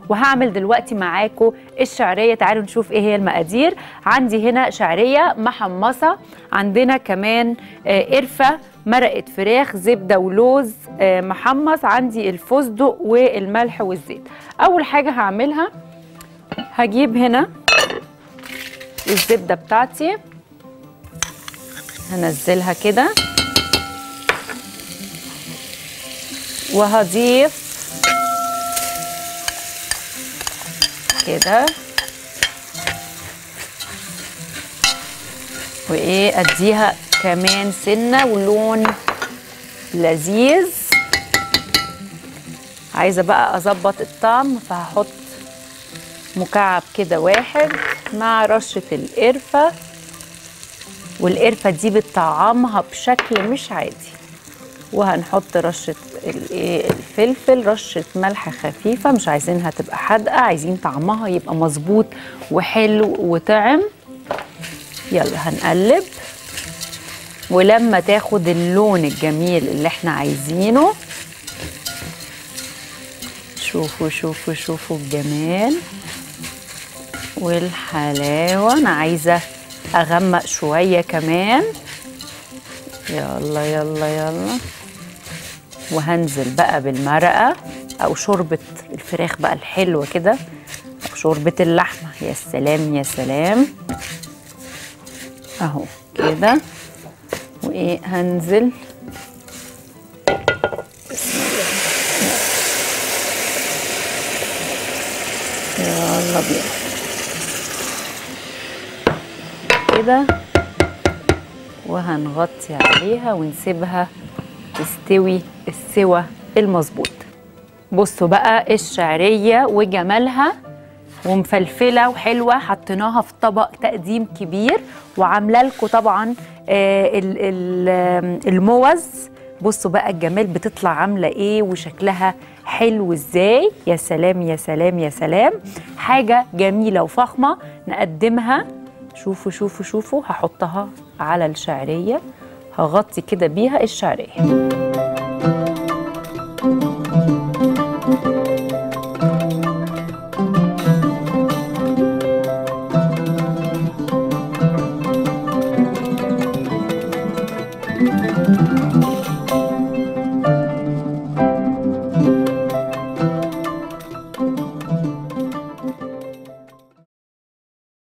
وهعمل دلوقتي معاكم الشعريه تعالوا نشوف ايه هي المقادير عندي هنا شعريه محمصه عندنا كمان آه، قرفه مرقه فراخ زبده ولوز آه، محمص عندي الفستق والملح والزيت اول حاجه هعملها هجيب هنا الزبده بتاعتي هنزلها كده وهضيف كده وايه اديها كمان سنه ولون لذيذ عايزه بقى اظبط الطعم فهحط مكعب كده واحد مع رشه القرفه والقرفه دي بتطعمها بشكل مش عادي وهنحط رشه الايه الفلفل رشه ملح خفيفه مش عايزينها تبقى حادقه عايزين طعمها يبقى مظبوط وحلو وطعم يلا هنقلب ولما تاخد اللون الجميل اللي احنا عايزينه شوفوا شوفوا شوفوا الجمال والحلاوه انا عايزه اغمق شويه كمان يلا يلا يلا وهنزل بقى بالمرقه او شوربه الفراخ بقى الحلوه كده او شوربه اللحمه يا سلام يا سلام اهو كده وايه هنزل يلا بينا كده وهنغطي عليها ونسيبها تستوي السوى المظبوط بصوا بقى الشعرية وجمالها ومفلفلة وحلوة حطيناها في طبق تقديم كبير وعاملة لكم طبعا آه، ال- ال- آم، الموز بصوا بقى الجمال بتطلع عاملة ايه وشكلها حلو ازاي يا سلام يا سلام يا سلام حاجة جميلة وفخمة نقدمها شوفوا شوفوا شوفوا هحطها على الشعرية هغطي كده بيها الشعرية